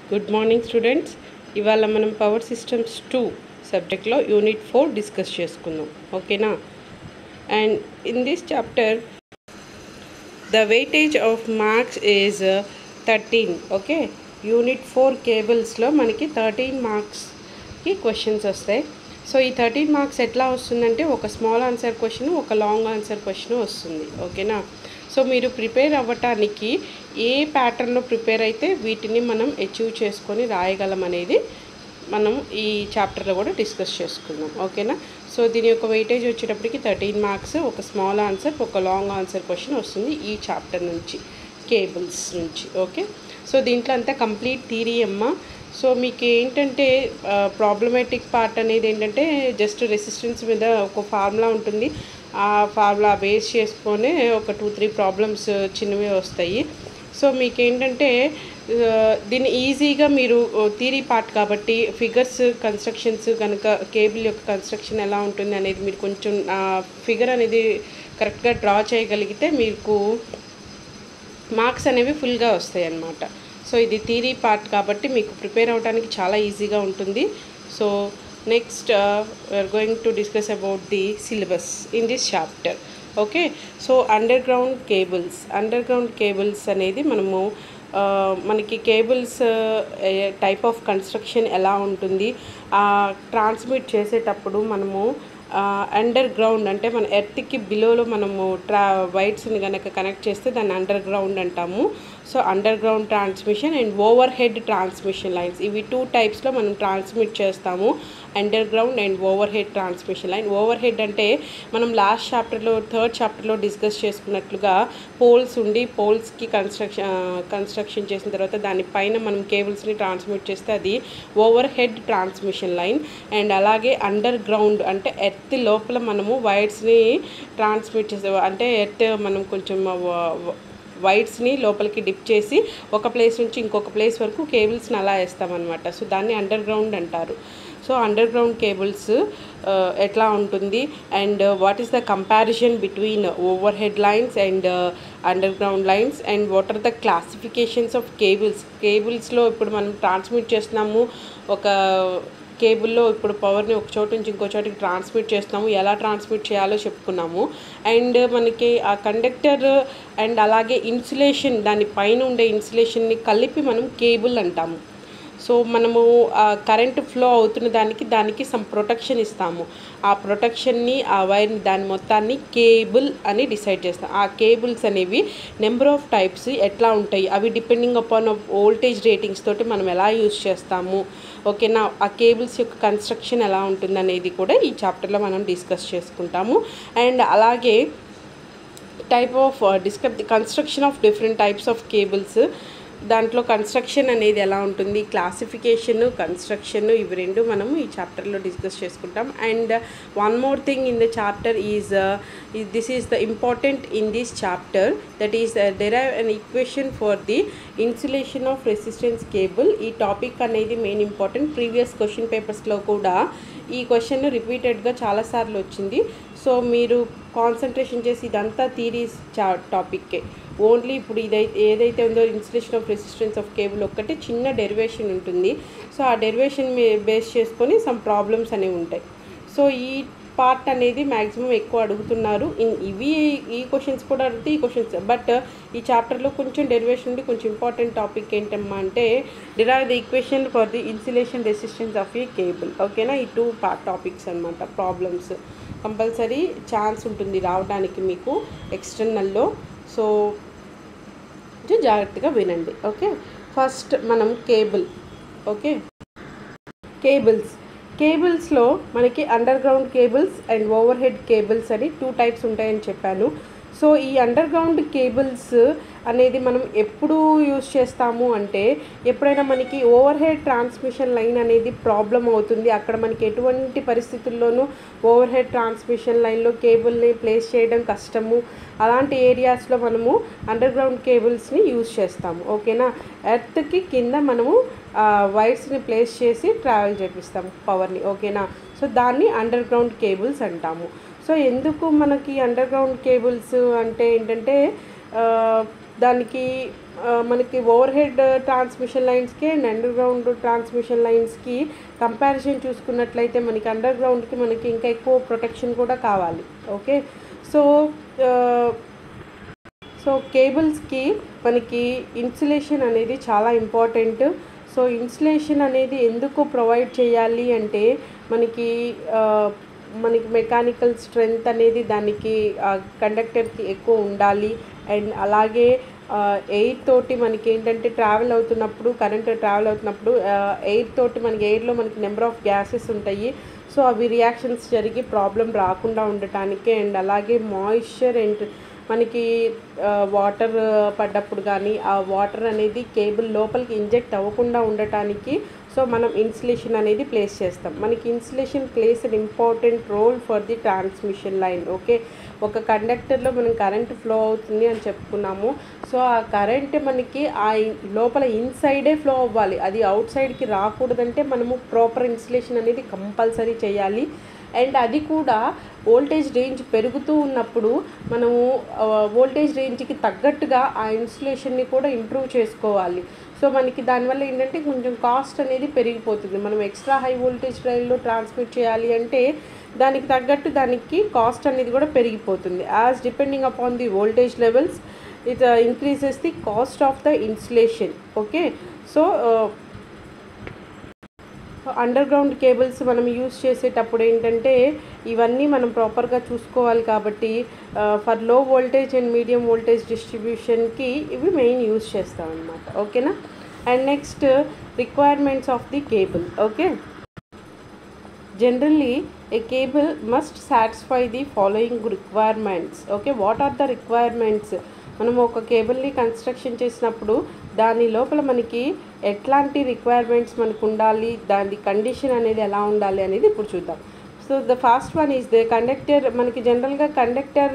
good morning students ఇవాళ మనం power systems two సబ్జెక్ట్లో యూనిట్ ఫోర్ డిస్కస్ చేసుకుందాం ఓకేనా and in this chapter the weightage of marks is thirteen okay unit four కేబుల్స్లో మనకి thirteen మార్క్స్కి క్వశ్చన్స్ వస్తాయి సో ఈ థర్టీన్ మార్క్స్ ఎట్లా వస్తుందంటే ఒక స్మాల్ ఆన్సర్ క్వశ్చన్ ఒక లాంగ్ ఆన్సర్ క్వశ్చన్ వస్తుంది ఓకేనా సో మీరు ప్రిపేర్ అవ్వటానికి ఏ ప్యాటర్న్లో ప్రిపేర్ అయితే వీటిని మనం అచీవ్ చేసుకొని రాయగలం అనేది మనం ఈ చాప్టర్లో కూడా డిస్కస్ చేసుకుందాం ఓకేనా సో దీని యొక్క వెయిటేజ్ వచ్చేటప్పటికి థర్టీన్ మార్క్స్ ఒక స్మాల్ ఆన్సర్ ఒక లాంగ్ ఆన్సర్ క్వశ్చన్ వస్తుంది ఈ చాప్టర్ నుంచి కేబుల్స్ నుంచి ఓకే సో దీంట్లో అంతా కంప్లీట్ థీరీ అమ్మ సో మీకు ఏంటంటే ప్రాబ్లమేటిక్ పార్ట్ అనేది ఏంటంటే జస్ట్ రెసిస్టెన్స్ మీద ఒక ఫార్ములా ఉంటుంది ఆ ఫార్ములా బేస్ చేసుకొని ఒక టూ త్రీ ప్రాబ్లమ్స్ చిన్నవి వస్తాయి సో మీకు ఏంటంటే దీన్ని ఈజీగా మీరు థీరీ పార్ట్ కాబట్టి ఫిగర్స్ కన్స్ట్రక్షన్స్ కనుక కేబుల్ యొక్క కన్స్ట్రక్షన్ ఎలా ఉంటుంది అనేది మీరు కొంచెం ఫిగర్ అనేది కరెక్ట్గా డ్రా చేయగలిగితే మీకు మార్క్స్ అనేవి ఫుల్గా వస్తాయి అన్నమాట సో ఇది థీరీ పార్ట్ కాబట్టి మీకు ప్రిపేర్ అవడానికి చాలా ఈజీగా ఉంటుంది so next we're going to discuss about the syllabus in this chapter okay so underground cables underground cables అనేది మనము మనకి కేబుల్స్ టైప్ ఆఫ్ కన్స్ట్రక్షన్ ఎలా ఉంటుంది ట్రాన్స్మిట్ చేసేటప్పుడు మనము అండర్ గ్రౌండ్ అంటే మన ఎర్త్కి బిలోలో మనము ట్రా వైట్స్ని కనుక కనెక్ట్ చేస్తే దాన్ని అండర్ గ్రౌండ్ అంటాము so underground transmission and overhead transmission lines ఇవి టూ టైప్స్లో మనం ట్రాన్స్మిట్ చేస్తాము underground and overhead transmission line overhead అంటే మనం లాస్ట్ చాప్టర్లో థర్డ్ చాప్టర్లో డిస్కస్ చేసుకున్నట్లుగా పోల్స్ ఉండి పోల్స్కి కన్స్ట్రక్షన్ కన్స్ట్రక్షన్ చేసిన తర్వాత దానిపైన మనం కేబుల్స్ని ట్రాన్స్మిట్ చేస్తే అది overhead transmission line and అలాగే అండర్ గ్రౌండ్ అంటే ఎర్త్ లోపల మనము వైర్స్ని ట్రాన్స్మిట్ చేసే అంటే ఎర్త్ మనం కొంచెం వైర్స్ని లోపలికి డిప్ చేసి ఒక ప్లేస్ నుంచి ఇంకొక ప్లేస్ వరకు కేబుల్స్ని అలా వేస్తామన్నమాట సో దాన్ని అండర్ గ్రౌండ్ అంటారు సో అండర్ గ్రౌండ్ కేబుల్స్ ఎట్లా ఉంటుంది and what is the comparison between overhead lines and underground lines and what are the classifications of cables కేబుల్స్లో ఇప్పుడు మనం ట్రాన్స్మిట్ చేస్తున్నాము ఒక కేబుల్లో ఇప్పుడు పవర్ని ఒక చోటు నుంచి ఇంకో చోటికి ట్రాన్స్మిట్ చేస్తున్నాము ఎలా ట్రాన్స్మిట్ చేయాలో చెప్పుకున్నాము అండ్ మనకి ఆ కండక్టర్ అండ్ అలాగే ఇన్సులేషన్ దాని పైన ఉండే ఇన్సులేషన్ని కలిపి మనం కేబుల్ అంటాము సో మనము కరెంట్ ఫ్లో అవుతున్న దానికి దానికి సమ్ ప్రొటెక్షన్ ఇస్తాము ఆ ప్రొటెక్షన్ని ఆ వైర్ని దాని మొత్తాన్ని కేబుల్ అని డిసైడ్ చేస్తాం ఆ కేబుల్స్ అనేవి నెంబర్ ఆఫ్ టైప్స్ ఎట్లా ఉంటాయి అవి డిపెండింగ్ అపాన్ వోల్టేజ్ రేటింగ్స్ తోటి మనం ఎలా యూస్ చేస్తాము ఓకేనా ఆ కేబుల్స్ యొక్క కన్స్ట్రక్షన్ ఎలా ఉంటుంది అనేది కూడా ఈ చాప్టర్లో మనం డిస్కస్ చేసుకుంటాము అండ్ అలాగే type of describe the construction of different types of cables దాంట్లో కన్స్ట్రక్షన్ అనేది ఎలా ఉంటుంది క్లాసిఫికేషన్ కన్స్ట్రక్షన్ ఇవి రెండు మనము ఈ చాప్టర్లో డిస్కస్ చేసుకుంటాం and one more thing in the chapter is this is the important in this chapter that is derive an equation for the insulation of resistance cable ఈ టాపిక్ అనేది మెయిన్ ఇంపార్టెంట్ ప్రీవియస్ క్వశ్చన్ పేపర్స్లో కూడా ఈ question రిపీటెడ్గా చాలాసార్లు వచ్చింది so మీరు concentration చేసి ఇదంతా థీరీస్ చా టాపిక్కే ఓన్లీ ఇప్పుడు ఇదైతే ఏదైతే ఉందో insulation of resistance of cable ఒక్కటే చిన్న డెరివేషన్ ఉంటుంది సో ఆ డెరివేషన్ బేస్ చేసుకొని సమ్ ప్రాబ్లమ్స్ అనేవి ఉంటాయి సో ఈ పార్ట్ అనేది మ్యాక్సిమం ఎక్కువ అడుగుతున్నారు ఇన్ ఇవి ఈ క్వశ్చన్స్ కూడా అడిగితే ఈ క్వశ్చన్స్ బట్ ఈ చాప్టర్లో కొంచెం డెరివేషన్ ఉండి కొంచెం ఇంపార్టెంట్ టాపిక్ ఏంటమ్మా అంటే derive the equation for the insulation resistance of a cable ఓకేనా ఈ టూ పార్ట్ టాపిక్స్ అనమాట ప్రాబ్లమ్స్ కంపల్సరీ ఛాన్స్ ఉంటుంది రావడానికి మీకు ఎక్స్టర్నల్లో సో జాగ్రత్తగా వినండి ఓకే ఫస్ట్ మనం కేబుల్ ఓకే కేబుల్స్ కేబుల్స్లో మనకి underground cables and overhead cables అని టూ టైప్స్ ఉంటాయని చెప్పాను సో ఈ అండర్ గ్రౌండ్ కేబుల్స్ అనేది మనం ఎప్పుడు యూజ్ చేస్తాము అంటే ఎప్పుడైనా మనకి ఓవర్ హెడ్ ట్రాన్స్మిషన్ లైన్ అనేది ప్రాబ్లం అవుతుంది అక్కడ మనకి ఎటువంటి పరిస్థితుల్లోనూ ఓవర్ హెడ్ ట్రాన్స్మిషన్ లైన్లో కేబుల్ని ప్లేస్ చేయడం కష్టము అలాంటి ఏరియాస్లో మనము అండర్ గ్రౌండ్ కేబుల్స్ని యూజ్ చేస్తాము ఓకేనా ఎర్త్కి కింద మనము వైర్స్ని ప్లేస్ చేసి ట్రావెల్ చేపిస్తాము పవర్ని ఓకేనా సో దాన్ని అండర్ గ్రౌండ్ కేబుల్స్ అంటాము సో ఎందుకు మనకి అండర్ గ్రౌండ్ కేబుల్స్ అంటే ఏంటంటే దానికి ఆ, మనకి ఓవర్ హెడ్ ట్రాన్స్మిషన్ లైన్స్కి అండ్ అండర్ గ్రౌండ్ ట్రాన్స్మిషన్ లైన్స్కి కంపారిజన్ చూసుకున్నట్లయితే మనకి అండర్ గ్రౌండ్కి మనకి ఇంకా ఎక్కువ ప్రొటెక్షన్ కూడా కావాలి ఓకే సో సో కేబుల్స్కి మనకి ఇన్సులేషన్ అనేది చాలా ఇంపార్టెంట్ సో ఇన్సులేషన్ అనేది ఎందుకు ప్రొవైడ్ చేయాలి అంటే మనకి ఆ, మనకి మెకానికల్ స్ట్రెంగ్త్ అనేది దానికి కండక్టర్కి ఎక్కువ ఉండాలి అండ్ అలాగే ఎయిర్ తోటి మనకి ఏంటంటే ట్రావెల్ అవుతున్నప్పుడు కరెంట్ ట్రావెల్ అవుతున్నప్పుడు ఎయిర్ తోటి మనకి ఎయిర్లో మనకి నెంబర్ ఆఫ్ గ్యాసెస్ ఉంటాయి సో అవి రియాక్షన్స్ జరిగి ప్రాబ్లం రాకుండా ఉండటానికి అండ్ అలాగే మాయిశ్చర్ అండ్ మనకి వాటర్ పడ్డప్పుడు కానీ ఆ వాటర్ అనేది కేబుల్ లోపలికి ఇంజెక్ట్ అవ్వకుండా ఉండటానికి సో మనం ఇన్సులేషన్ అనేది ప్లేస్ చేస్తాం మనకి insulation place an important role for the transmission line okay ఒక కండక్టర్లో మనం కరెంట్ ఫ్లో అవుతుంది అని చెప్పుకున్నాము సో ఆ కరెంట్ మనకి ఆ ఇన్- లోపల ఇన్సైడే ఫ్లో అవ్వాలి అది అవుట్ సైడ్కి రాకూడదంటే మనము ప్రాపర్ ఇన్సులేషన్ అనేది కంపల్సరీ చేయాలి అండ్ అది కూడా వోల్టేజ్ రేంజ్ పెరుగుతూ ఉన్నప్పుడు మనము వోల్టేజ్ రేంజ్కి తగ్గట్టుగా ఆ ఇన్సులేషన్ని కూడా ఇంప్రూవ్ చేసుకోవాలి సో మనకి దానివల్ల ఏంటంటే కొంచెం కాస్ట్ అనేది పెరిగిపోతుంది మనం ఎక్స్ట్రా హై వోల్టేజ్ రైల్లో ట్రాన్స్మిట్ చేయాలి అంటే దానికి తగ్గట్టు దానికి కాస్ట్ అనేది కూడా పెరిగిపోతుంది as depending upon the voltage levels it increases the cost of the insulation okay so underground cables మనం యూస్ చేసేటప్పుడు ఏంటంటే ఇవన్నీ మనం ప్రాపర్గా చూసుకోవాలి కాబట్టి for low voltage and medium voltage డిస్ట్రిబ్యూషన్కి ఇవి మెయిన్ యూస్ చేస్తాం అనమాట ఓకేనా and next requirements of the cable okay generally a cable must satisfy the following requirements okay what are the requirements మనం ఒక కేబుల్ని కన్స్ట్రక్షన్ చేసినప్పుడు దాని లోపల మనకి ఎట్లాంటి రిక్వైర్మెంట్స్ మనకు ఉండాలి దాని కండిషన్ అనేది ఎలా ఉండాలి అనేది ఇప్పుడు చూద్దాం so the first one is the conductor మనకి జనరల్గా conductor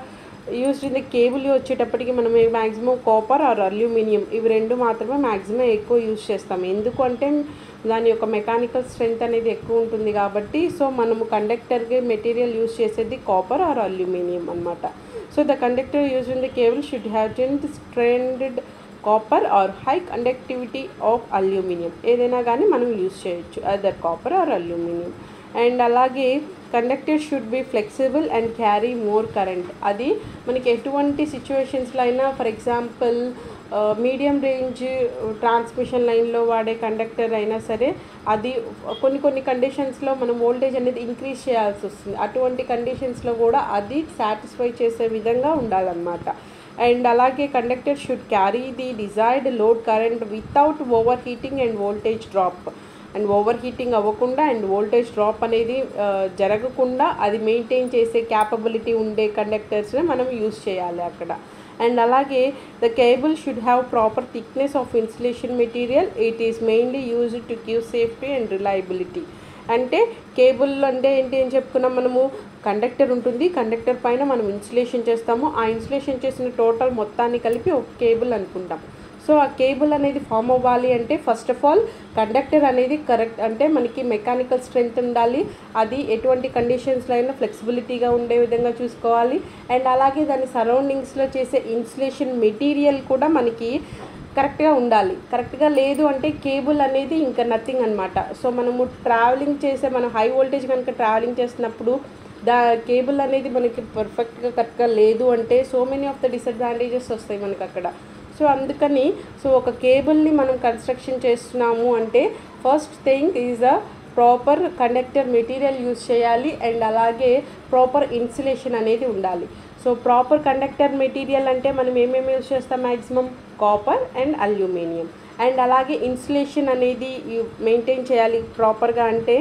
used in the cable వచ్చేటప్పటికి మనం మ్యాక్సిమం కాపర్ ఆర్ అల్యూమినియం ఇవి రెండు మాత్రమే మ్యాక్సిమం ఎక్కువ యూస్ చేస్తాం ఎందుకు అంటే దాని యొక్క మెకానికల్ స్ట్రెంగ్త్ అనేది ఎక్కువ ఉంటుంది కాబట్టి సో మనము కండక్టర్కి మెటీరియల్ యూస్ చేసేది కాపర్ ఆర్ అల్యూమినియం అనమాట so the conductor use in the cable should have tenth stranded copper or high conductivity of aluminium ఏదైనా కానీ మనం యూస్ చేయొచ్చు other copper or aluminium and అలాగే conductor should be flexible and carry more current అది మనకి ఎటువంటి సిచ్యువేషన్స్లో అయినా for example medium range transmission లైన్లో వాడే కండక్టర్ అయినా సరే అది కొన్ని కొన్ని కండిషన్స్లో మనం వోల్టేజ్ అనేది ఇంక్రీజ్ చేయాల్సి వస్తుంది అటువంటి కండిషన్స్లో కూడా అది సాటిస్ఫై చేసే విధంగా ఉండాలన్నమాట అండ్ అలాగే conductor should carry the desired load current without overheating and voltage drop and overheating అవ్వకుండా అండ్ వోల్టేజ్ డ్రాప్ అనేది ఆ, జరగకుండా అది మెయింటైన్ చేసే క్యాపబిలిటీ ఉండే కండక్టర్స్ని మనం యూస్ చేయాలి అక్కడ అండ్ అలాగే the cable should have proper thickness of insulation material it is mainly used to give safety and reliability అంటే కేబుల్ అంటే ఏంటి అని చెప్పుకున్నాం మనము కండక్టర్ ఉంటుంది కండక్టర్ పైన మనం ఇన్సులేషన్ చేస్తాము ఆ ఇన్సులేషన్ చేసిన టోటల్ మొత్తాన్ని కలిపి ఒక కేబుల్ అనుకుంటాం సో ఆ కేబుల్ అనేది ఫామ్ అవ్వాలి అంటే ఫస్ట్ ఆఫ్ ఆల్ కండక్టర్ అనేది కరెక్ట్ అంటే మనకి మెకానికల్ స్ట్రెంగ్త్ ఉండాలి అది ఎటువంటి కండిషన్స్లో అయినా ఫ్లెక్సిబిలిటీగా ఉండే విధంగా చూసుకోవాలి అండ్ అలాగే దాని సరౌండింగ్స్లో చేసే ఇన్సులేషన్ మెటీరియల్ కూడా మనకి కరెక్ట్గా ఉండాలి కరెక్ట్గా లేదు అంటే కేబుల్ అనేది ఇంకా నథింగ్ అనమాట సో మనము ట్రావెలింగ్ చేసే మనం హై వోల్టేజ్ కనుక ట్రావెలింగ్ చేసినప్పుడు దా కేబుల్ అనేది మనకి పర్ఫెక్ట్గా కరెక్ట్గా లేదు అంటే so many of the disadvantages వస్తాయి మనకి అక్కడ సో అందుకని సో ఒక కేబుల్ని మనం కన్స్ట్రక్షన్ చేస్తున్నాము అంటే first thing is a proper conductor material use చేయాలి అండ్ అలాగే ప్రాపర్ ఇన్సులేషన్ అనేది ఉండాలి సో ప్రాపర్ కండక్టర్ మెటీరియల్ అంటే మనం ఏమేమి యూజ్ చేస్తాం maximum copper and aluminium and అలాగే ఇన్సులేషన్ అనేది మెయింటైన్ చేయాలి ప్రాపర్గా అంటే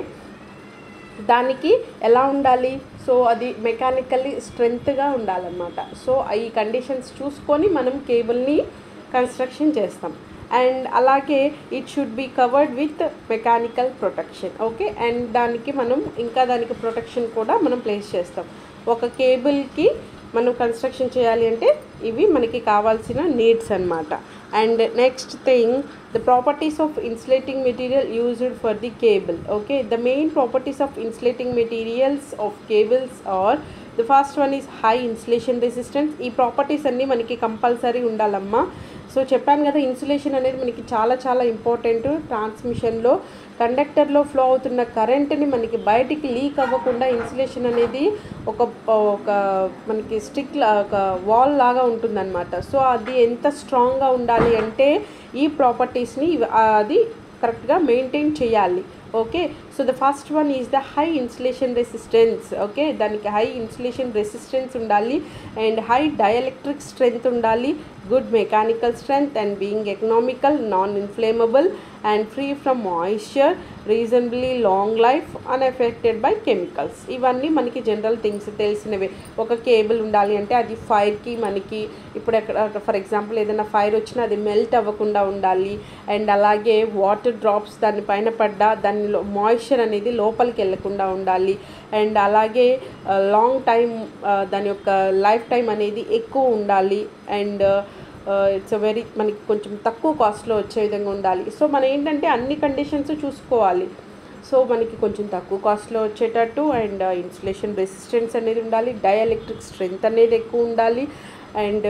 దానికి ఎలా ఉండాలి సో అది మెకానికల్లీ స్ట్రెంగ్త్గా ఉండాలన్నమాట సో ఈ కండిషన్స్ చూసుకొని మనం కేబుల్ని కన్స్ట్రక్షన్ చేస్తాం అండ్ అలాగే it should be covered with mechanical protection okay and దానికి మనం ఇంకా దానికి ప్రొటెక్షన్ కూడా మనం ప్లేస్ చేస్తాం ఒక కేబుల్కి మనం కన్స్ట్రక్షన్ చేయాలి అంటే ఇవి మనకి కావాల్సిన నీడ్స్ అన్నమాట and next thing the properties of insulating material used for the cable okay the main properties of insulating materials of cables are the first one is high insulation resistance ఈ properties అన్నీ మనకి compulsory ఉండాలమ్మా so చెప్పాను కదా insulation అనేది మనకి చాలా చాలా ఇంపార్టెంట్ ట్రాన్స్మిషన్లో కండక్టర్లో ఫ్లో అవుతున్న కరెంట్ని మనకి బయటికి లీక్ అవ్వకుండా ఇన్సులేషన్ అనేది ఒక ఒక మనకి స్టిక్ ఒక వాల్ లాగా ఉంటుందన్నమాట సో అది ఎంత స్ట్రాంగ్గా ఉండాలి అంటే ఈ ప్రాపర్టీస్ని అది కరెక్ట్గా మెయింటైన్ చేయాలి okay so the first one is the high insulation resistance okay దానికి హై ఇన్సులేషన్ రెసిస్టెన్స్ ఉండాలి అండ్ హై డైఎలక్ట్రిక్ స్ట్రెంగ్త్ ఉండాలి good mechanical strength and being economical non inflammable and free from moisture reasonably long life unaffected by chemicals ఇవన్నీ మనకి general things తెలిసినవే ఒక cable ఉండాలి అంటే అది ఫైర్కి మనకి ఇప్పుడు ఎక్కడ ఫర్ ఎగ్జాంపుల్ ఏదైనా ఫైర్ వచ్చినా అది మెల్ట్ అవ్వకుండా ఉండాలి అండ్ అలాగే వాటర్ డ్రాప్స్ దానిపైన పడ్డా దానిలో మాయిశ్చర్ అనేది లోపలికి వెళ్ళకుండా ఉండాలి అండ్ అలాగే లాంగ్ టైం దాని యొక్క లైఫ్ టైం అనేది ఎక్కువ ఉండాలి అండ్ ఇట్స్ అ వెరీ మనకి కొంచెం తక్కువ కాస్ట్లో వచ్చే విధంగా ఉండాలి సో మనం ఏంటంటే అన్ని కండిషన్స్ చూసుకోవాలి సో మనకి కొంచెం తక్కువ కాస్ట్లో వచ్చేటట్టు అండ్ ఇన్సులేషన్ రెసిస్టెన్స్ అనేది ఉండాలి డైఎలక్ట్రిక్ స్ట్రెంగ్త్ అనేది ఎక్కువ ఉండాలి అండ్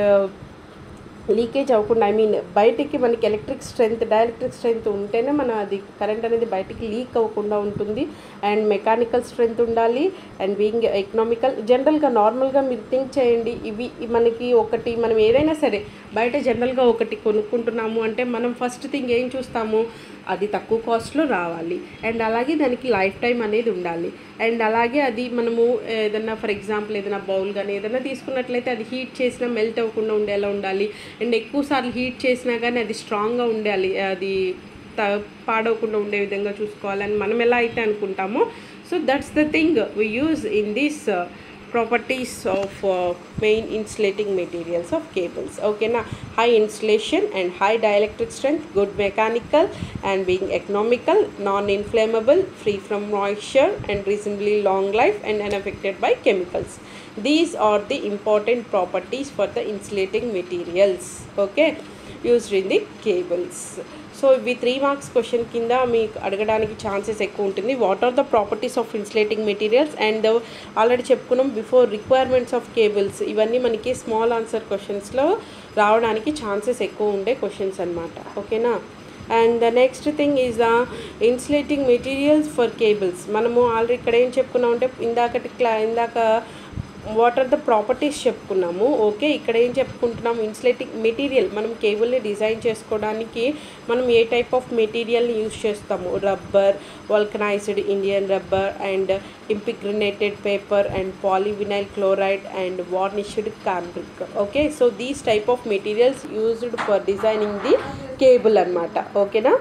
లీకేజ్ అవ్వకుండా ఐ మీన్ బయటికి మనకి ఎలక్ట్రిక్ స్ట్రెంగ్త్ డైఎలక్ట్రిక్ స్ట్రెంగ్త్ ఉంటేనే మన అది కరెంట్ అనేది బయటికి లీక్ అవ్వకుండా ఉంటుంది అండ్ మెకానికల్ స్ట్రెంగ్త్ ఉండాలి అండ్ బీయింగ్ ఎకనామికల్ జనరల్గా నార్మల్గా మీరు థింక్ చేయండి ఇవి మనకి ఒకటి మనం ఏదైనా సరే బయట జనరల్గా ఒకటి కొనుక్కుంటున్నాము అంటే మనం ఫస్ట్ థింగ్ ఏం చూస్తాము అది తక్కువ కాస్ట్లో రావాలి అండ్ అలాగే దానికి లైఫ్ టైం అనేది ఉండాలి అండ్ అలాగే అది మనము ఏదన్నా ఫర్ ఎగ్జాంపుల్ ఏదైనా బౌల్ కానీ ఏదైనా తీసుకున్నట్లయితే అది హీట్ చేసినా మెల్ట్ అవ్వకుండా ఉండేలా ఉండాలి అండ్ ఎక్కువసార్లు హీట్ చేసినా కానీ అది స్ట్రాంగ్గా ఉండాలి అది త పాడవకుండా ఉండే విధంగా చూసుకోవాలని మనం ఎలా అయితే అనుకుంటామో so that's the thing we use in this properties of uh, main insulating materials of cables okay na high insulation and high dielectric strength good mechanical and being economical non inflammable free from moisture and reasonably long life and unaffected by chemicals these are the important properties for the insulating materials okay used in the cables so ఇవి three marks question కింద మీకు అడగడానికి chances ఎక్కువ ఉంటుంది what are the properties of insulating materials and already చెప్పుకున్నాం before requirements of cables ఇవన్నీ మనకి small answer క్వశ్చన్స్లో రావడానికి ఛాన్సెస్ ఎక్కువ ఉండే క్వశ్చన్స్ అనమాట ఓకేనా and the next thing is the insulating materials for cables మనము ఆల్రెడీ ఇక్కడ ఏం చెప్పుకున్నాం అంటే ఇందాకటి క్లా ఇందాక వాట్ ఆర్ ద ప్రాపర్టీస్ చెప్పుకున్నాము ఓకే ఇక్కడ ఏం చెప్పుకుంటున్నాము ఇన్సులేటింగ్ మెటీరియల్ మనం కేబుల్ని డిజైన్ చేసుకోవడానికి మనం ఏ టైప్ ఆఫ్ మెటీరియల్ని యూజ్ చేస్తాము rubber vulcanised Indian rubber and impregnated paper and polyvinyl chloride and varnished cambric okay so these type of materials used for designing the cable అనమాట ఓకేనా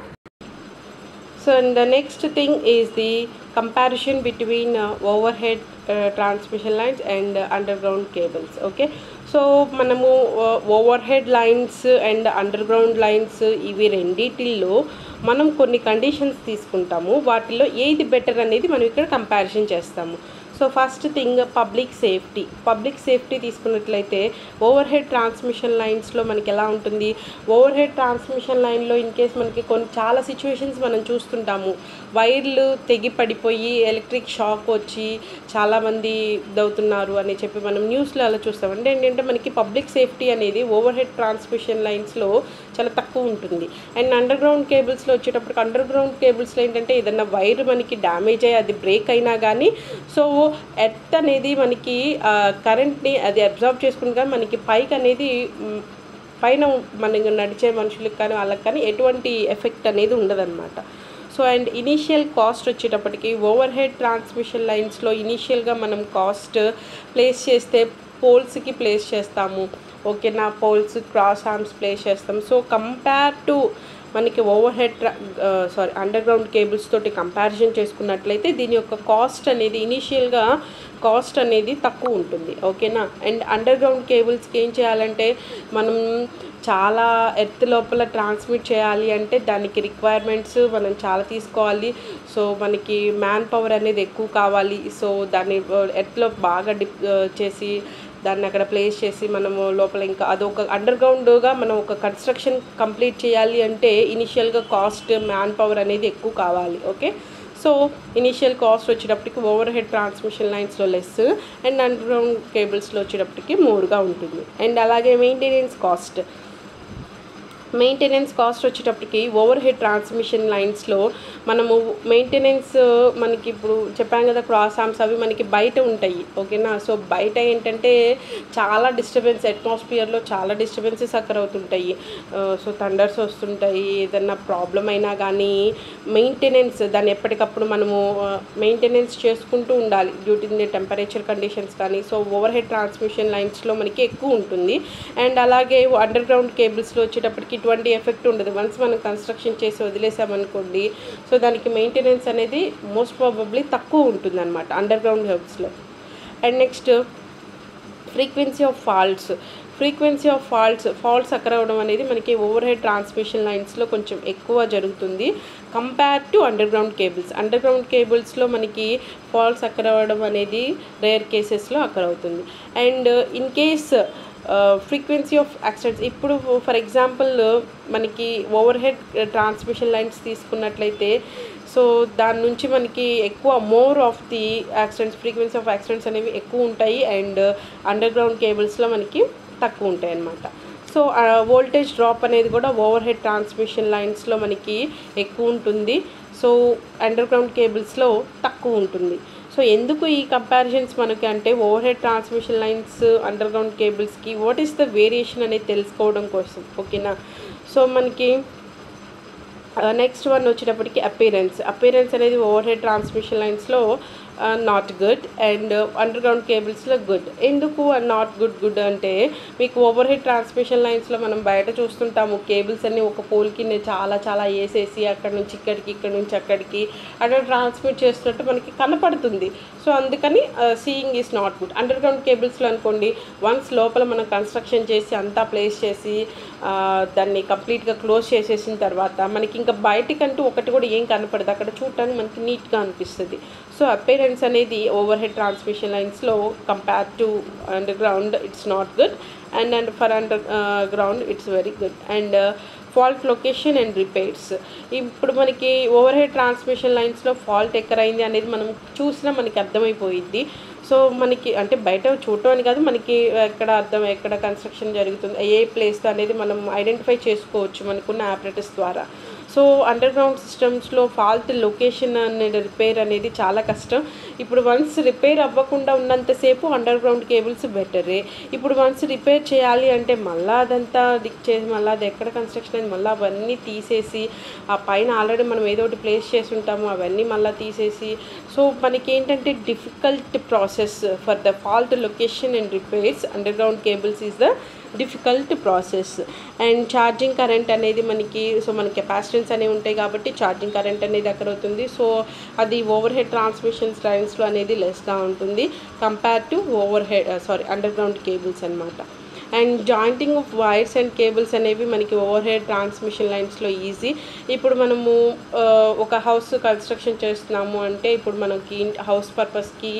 so and the next thing is the comparison between overhead transmission lines and underground cables okay so మనము overhead lines and underground lines ఇవి రెండిటిల్లో మనం కొన్ని conditions తీసుకుంటాము వాటిలో ఏది బెటర్ అనేది మనం ఇక్కడ కంపారిజన్ చేస్తాము so first thing public safety public safety తీసుకున్నట్లయితే ఓవర్ హెడ్ ట్రాన్స్మిషన్ లైన్స్లో మనకి ఎలా ఉంటుంది ఓవర్ హెడ్ ట్రాన్స్మిషన్ లైన్లో ఇన్ కేస్ మనకి కొన్ని చాలా సిచ్యువేషన్స్ మనం చూస్తుంటాము వైర్లు తెగి పడిపోయి ఎలక్ట్రిక్ షాక్ వచ్చి చాలామంది ఇదవుతున్నారు అని చెప్పి మనం న్యూస్లో అలా చూస్తాం అంటే ఏంటంటే మనకి పబ్లిక్ సేఫ్టీ అనేది ఓవర్ హెడ్ ట్రాన్స్మిషన్ లైన్స్లో చాలా తక్కువ ఉంటుంది అండ్ అండర్ గ్రౌండ్ కేబుల్స్లో వచ్చేటప్పటికి అండర్ గ్రౌండ్ కేబుల్స్లో ఏంటంటే ఏదైనా వైర్ మనకి డ్యామేజ్ అయ్యి అది బ్రేక్ అయినా కానీ సో ఎర్త్ అనేది మనకి కరెంట్ని అది అబ్జర్వ్ చేసుకుని కానీ మనకి పైకి అనేది మ్, పైన మనకి నడిచే మనుషులకు కానీ వాళ్ళకి కానీ ఎటువంటి ఎఫెక్ట్ అనేది ఉండదన్నమాట సో అండ్ ఇనీషియల్ కాస్ట్ వచ్చేటప్పటికి ఓవర్ హెడ్ ట్రాన్స్మిషన్ లైన్స్లో ఇనీషియల్గా మనం కాస్ట్ ప్లేస్ చేస్తే పోల్స్కి ప్లేస్ చేస్తాము ఓకేనా పోల్స్ క్రాస్ ఆర్మ్స్ ప్లేస్ చేస్తాం సో కంపేర్ టు మనకి overhead sorry underground cables తోటి కంపారిజన్ చేసుకున్నట్లయితే దీని యొక్క కాస్ట్ అనేది ఇనీషియల్గా కాస్ట్ అనేది తక్కువ ఉంటుంది ఓకేనా అండ్ అండర్ గ్రౌండ్ కేబుల్స్కి ఏం చేయాలంటే మనం చాలా ఎర్త్ లోపల ట్రాన్స్మిట్ చేయాలి అంటే దానికి రిక్వైర్మెంట్స్ మనం చాలా తీసుకోవాలి సో మనకి మ్యాన్ పవర్ అనేది ఎక్కువ కావాలి సో దాన్ని ఎర్త్లో బాగా డిప్ చేసి దాన్ని అక్కడ ప్లేస్ చేసి మనము లోపల ఇంకా అదొక అండర్ గ్రౌండ్గా మనం ఒక కన్స్ట్రక్షన్ కంప్లీట్ చేయాలి అంటే ఇనిషియల్గా కాస్ట్ మ్యాన్ పవర్ అనేది ఎక్కువ కావాలి ఓకే సో ఇనిషియల్ కాస్ట్ వచ్చేటప్పటికి ఓవర్ హెడ్ ట్రాన్స్మిషన్ లైన్స్లో లెస్ అండ్ అండర్ గ్రౌండ్ కేబుల్స్లో వచ్చేటప్పటికి మోర్గా ఉంటుంది అండ్ అలాగే మెయింటెనెన్స్ కాస్ట్ మెయింటెనెన్స్ కాస్ట్ వచ్చేటప్పటికి ఓవర్ హెడ్ ట్రాన్స్మిషన్ లైన్స్లో మనము మెయింటెనెన్స్ మనకి ఇప్పుడు చెప్పాం కదా క్రాస్ ఆర్మ్స్ అవి మనకి బయట ఉంటాయి ఓకేనా సో బయట ఏంటంటే చాలా డిస్టర్బెన్స్ అట్మాస్ఫియర్లో చాలా డిస్టర్బెన్సెస్ అక్కర్ అవుతుంటాయి సో థండర్స్ వస్తుంటాయి ఏదన్నా ప్రాబ్లం అయినా కానీ మెయింటెనెన్స్ దాన్ని ఎప్పటికప్పుడు మనము మెయింటెనెన్స్ చేసుకుంటూ ఉండాలి due to the temperature conditions కానీ సో ఓవర్ హెడ్ ట్రాన్స్మిషన్ లైన్స్లో మనకి ఎక్కువ ఉంటుంది అండ్ అలాగే అండర్ గ్రౌండ్ కేబుల్స్లో వచ్చేటప్పటికి ఇటువంటి ఎఫెక్ట్ ఉండదు వన్స్ మనం కన్స్ట్రక్షన్ చేసి వదిలేసామనుకోండి సో దానికి మెయింటెనెన్స్ అనేది మోస్ట్ ప్రాబబ్లీ తక్కువ ఉంటుంది అనమాట అండర్ గ్రౌండ్ హెబ్స్లో and next frequency of faults frequency of faults faults occur అవ్వడం అనేది మనకి ఓవర్ హెడ్ ట్రాన్స్మిషన్ లైన్స్లో కొంచెం ఎక్కువ జరుగుతుంది compare to underground cables underground కేబుల్స్లో మనకి ఫాల్ట్స్ అక్కర్ అవ్వడం అనేది రేర్ కేసెస్లో అక్కర్ అవుతుంది and in case frequency of accidents ఇప్పుడు ఫర్ ఎగ్జాంపుల్ మనకి ఓవర్ హెడ్ ట్రాన్స్మిషన్ లైన్స్ తీసుకున్నట్లయితే సో దాని నుంచి మనకి ఎక్కువ more of the accidents frequency of accidents అనేవి ఎక్కువ ఉంటాయి అండ్ అండర్ గ్రౌండ్ కేబుల్స్లో మనకి తక్కువ ఉంటాయి అన్నమాట సో వోల్టేజ్ డ్రాప్ అనేది కూడా ఓవర్ హెడ్ ట్రాన్స్మిషన్ లైన్స్లో మనకి ఎక్కువ ఉంటుంది సో అండర్ గ్రౌండ్ కేబుల్స్లో తక్కువ ఉంటుంది సో ఎందుకు ఈ కంపారిజన్స్ మనకి అంటే overhead transmission lines underground కేబుల్స్కి వాట్ ఈస్ ద వేరియేషన్ అనేది తెలుసుకోవడం కోసం ఓకేనా సో మనకి నెక్స్ట్ వన్ వచ్చేటప్పటికి అపీరెన్స్ అపీరెన్స్ అనేది ఓవర్ హెడ్ ట్రాన్స్మిషన్ లైన్స్లో not good and underground కేబుల్స్లో గుడ్ ఎందుకు నాట్ గుడ్ గుడ్ అంటే మీకు ఓవర్ హెడ్ ట్రాన్స్మిషన్ లైన్స్లో మనం బయట చూస్తుంటాము కేబుల్స్ అన్ని ఒక పోల్కి చాలా చాలా వేసేసి అక్కడ నుంచి ఇక్కడికి ఇక్కడ నుంచి అక్కడికి అక్కడ ట్రాన్స్మిట్ చేస్తున్నట్టు మనకి కనపడుతుంది సో అందుకని seeing is not good underground కేబుల్స్లో అనుకోండి వన్స్ లోపల మనం కన్స్ట్రక్షన్ చేసి అంతా ప్లేస్ చేసి దాన్ని కంప్లీట్గా క్లోజ్ చేసేసిన తర్వాత మనకి ఇంకా బయటికంటూ ఒకటి కూడా ఏం కనపడదు అక్కడ చూడటానికి మనకి నీట్గా అనిపిస్తుంది సో అపేరెన్స్ అనేది ఓవర్ హెడ్ ట్రాన్స్మిషన్ లైన్స్లో compare to underground it's not good and and for underground it's very good and fault location and repairs ఇప్పుడు మనకి ఓవర్ హెడ్ ట్రాన్స్మిషన్ లైన్స్లో ఫాల్ట్ ఎక్కడైంది అనేది మనం చూసినా మనకి అర్థమైపోయిద్ది సో మనకి అంటే బయట చూడటం అని కాదు మనకి ఎక్కడ అర్థం ఎక్కడ కన్స్ట్రక్షన్ జరుగుతుంది ఏ ప్లేస్ అనేది మనం ఐడెంటిఫై చేసుకోవచ్చు మనకున్న ఆపరేటర్స్ ద్వారా సో అండర్ గ్రౌండ్ సిస్టమ్స్లో ఫాల్ట్ లొకేషన్ అనేది రిపేర్ అనేది చాలా కష్టం ఇప్పుడు వన్స్ రిపేర్ అవ్వకుండా ఉన్నంతసేపు అండర్ గ్రౌండ్ కేబుల్స్ బెటరే ఇప్పుడు వన్స్ రిపేర్ చేయాలి అంటే మళ్ళీ అదంతా డిక్ చేసి మళ్ళీ అది ఎక్కడ కన్స్ట్రక్షన్ అయింది మళ్ళీ అవన్నీ తీసేసి ఆ పైన ఆల్రెడీ మనం ఏదో ఒకటి ప్లేస్ చేసి ఉంటాము అవన్నీ మళ్ళీ తీసేసి సో మనకి ఏంటంటే difficult process for the fault location and repairs underground cables is the difficult process and charging current అనేది మనకి సో మన కెపాసిటెన్స్ అనేవి ఉంటాయి కాబట్టి ఛార్జింగ్ కరెంట్ అనేది అక్కడ అవుతుంది సో అది ఓవర్ హెడ్ ట్రాన్స్మిషన్ లైన్స్లో అనేది లెస్గా ఉంటుంది compare to overhead sorry underground cables అనమాట and jointing of wires and cables అనేవి మనకి ఓవర్ హెడ్ ట్రాన్స్మిషన్ లైన్స్లో ఈజీ ఇప్పుడు మనము ఒక హౌస్ కన్స్ట్రక్షన్ చేస్తున్నాము అంటే ఇప్పుడు మనకి హౌస్ పర్పస్కి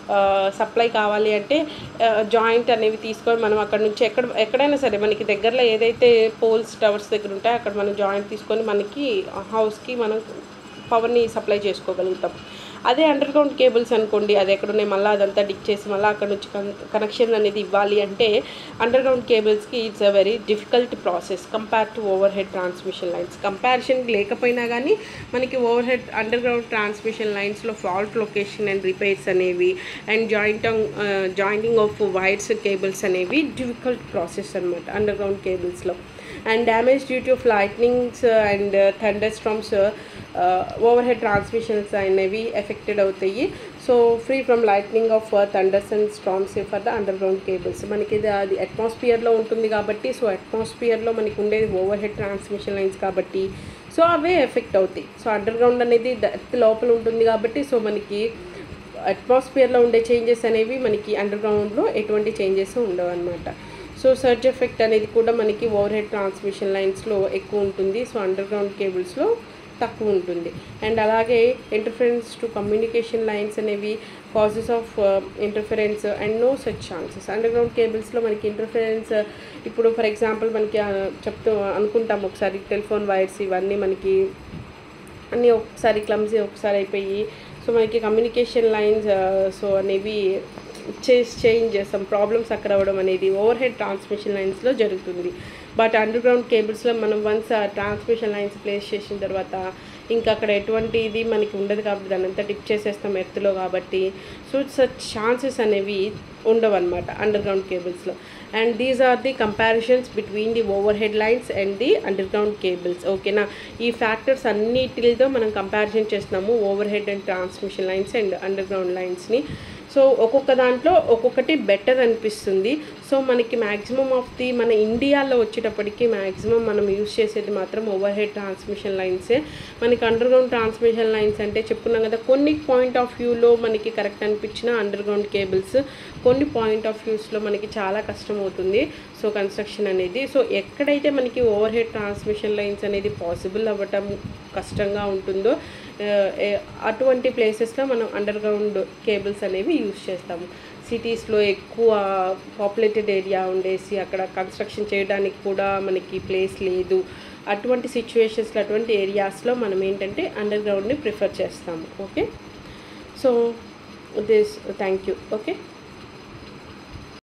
సప్లై కావాలి అంటే జాయింట్ అనేవి తీసుకొని మనం అక్కడ నుంచి ఎక్కడ ఎక్కడైనా సరే మనకి దగ్గరలో ఏదైతే పోల్స్ టవర్స్ దగ్గర ఉంటాయో అక్కడ మనం జాయింట్ తీసుకొని మనకి హౌస్కి మనం పవర్ని సప్లై చేసుకోగలుగుతాం అదే అండర్ గ్రౌండ్ కేబుల్స్ అనుకోండి అది ఎక్కడున్నాయి మళ్ళీ అదంతా డిక్ చేసి మళ్ళీ అక్కడ నుంచి కనెక్షన్ అనేది ఇవ్వాలి అంటే అండర్ గ్రౌండ్ కేబుల్స్కి it's a very difficult process compare to overhead transmission lines comparison లేకపోయినా కానీ మనకి overhead underground transmission లైన్స్లో ఫాల్ట్ లొకేషన్ అండ్ రిపేర్స్ అనేవి and joint jointing of wires cables అనేవి డిఫికల్ట్ ప్రాసెస్ అనమాట underground కేబుల్స్లో and damage due to lightnings and thunderstorms overhead transmissions అనేవి affected అవుతాయి so free from lightning of thunders and storms for the under underground cables మనకి ఇది అది అట్మాస్ఫియర్లో ఉంటుంది కాబట్టి సో అట్మాస్ఫియర్లో మనకి ఉండేది ఓవర్ హెడ్ ట్రాన్స్మిషన్ లైన్స్ కాబట్టి సో అవే ఎఫెక్ట్ అవుతాయి సో అండర్ గ్రౌండ్ అనేది డెత్ లోపల ఉంటుంది కాబట్టి సో మనకి అట్మాస్ఫియర్లో ఉండే చేంజెస్ అనేవి మనకి అండర్ గ్రౌండ్లో ఎటువంటి చేంజెస్ ఉండవు అనమాట సో సర్జ్ ఎఫెక్ట్ అనేది కూడా మనకి ఓవర్ హెడ్ ట్రాన్స్మిషన్ లైన్స్లో ఎక్కువ ఉంటుంది సో అండర్ గ్రౌండ్ కేబుల్స్లో తక్కువ ఉంటుంది అండ్ అలాగే ఇంటర్ఫరెన్స్ టు కమ్యూనికేషన్ లైన్స్ అనేవి causes of interference and no such chances underground కేబుల్స్లో మనకి ఇంటర్ఫరెన్స్ ఇప్పుడు ఫర్ ఎగ్జాంపుల్ మనకి చెప్తూ అనుకుంటాం ఒకసారి టెలిఫోన్ వైర్స్ ఇవన్నీ మనకి అన్నీ ఒకసారి క్లమ్జీ ఒకసారి అయిపోయి సో మనకి కమ్యూనికేషన్ లైన్స్ సో అనేవి చేంజ్ చేంజ్ సమ్ ప్రాబ్లమ్స్ అక్కడ అవ్వడం అనేది ఓవర్ హెడ్ ట్రాన్స్మిషన్ లైన్స్లో జరుగుతుంది బట్ అండర్ గ్రౌండ్ కేబుల్స్లో మనం వన్స్ ట్రాన్స్మిషన్ లైన్స్ ప్లేస్ చేసిన తర్వాత ఇంకా అక్కడ ఎటువంటి ఇది మనకి ఉండదు కాబట్టి దాని అంతా టిప్ చేసేస్తాం ఎర్త్లో కాబట్టి సో సచ్ ఛాన్సెస్ అనేవి ఉండవు అనమాట అండర్ గ్రౌండ్ కేబుల్స్లో and these are the comparisons between the overhead lines and the underground cables ఓకేనా ఈ ఫ్యాక్టర్స్ అన్నిటితో మనం కంపారిజన్ చేస్తున్నాము overhead and transmission lines and underground లైన్స్ని సో ఒక్కొక్క దాంట్లో ఒక్కొక్కటి బెటర్ అనిపిస్తుంది సో మనకి మ్యాక్సిమం ఆఫ్ ది మన ఇండియాలో వచ్చేటప్పటికి మ్యాక్సిమం మనం యూస్ చేసేది మాత్రం ఓవర్ హెడ్ ట్రాన్స్మిషన్ లైన్సే మనకి అండర్ గ్రౌండ్ ట్రాన్స్మిషన్ లైన్స్ అంటే చెప్పుకున్నాం కదా కొన్ని పాయింట్ ఆఫ్ వ్యూలో మనకి కరెక్ట్ అనిపించిన అండర్ గ్రౌండ్ కేబుల్స్ కొన్ని పాయింట్ ఆఫ్ వ్యూస్లో మనకి చాలా కష్టం అవుతుంది సో కన్స్ట్రక్షన్ అనేది సో ఎక్కడైతే మనకి ఓవర్ హెడ్ ట్రాన్స్మిషన్ లైన్స్ అనేది పాసిబుల్ అవ్వటం కష్టంగా ఉంటుందో ఆ, ఏ- అటువంటి ప్లేసెస్లో మనం అండర్ గ్రౌండ్ కేబుల్స్ అనేవి యూస్ చేస్తాము సిటీస్లో ఎక్కువ పాపులేటెడ్ ఏరియా ఉండేసి అక్కడ కన్స్ట్రక్షన్ చేయడానికి కూడా మనకి ప్లేస్ లేదు అటువంటి సిచ్యువేషన్స్లో అటువంటి ఏరియాస్లో మనం ఏంటంటే అండర్ గ్రౌండ్ని ప్రిఫర్ చేస్తాము okay so this thank you okay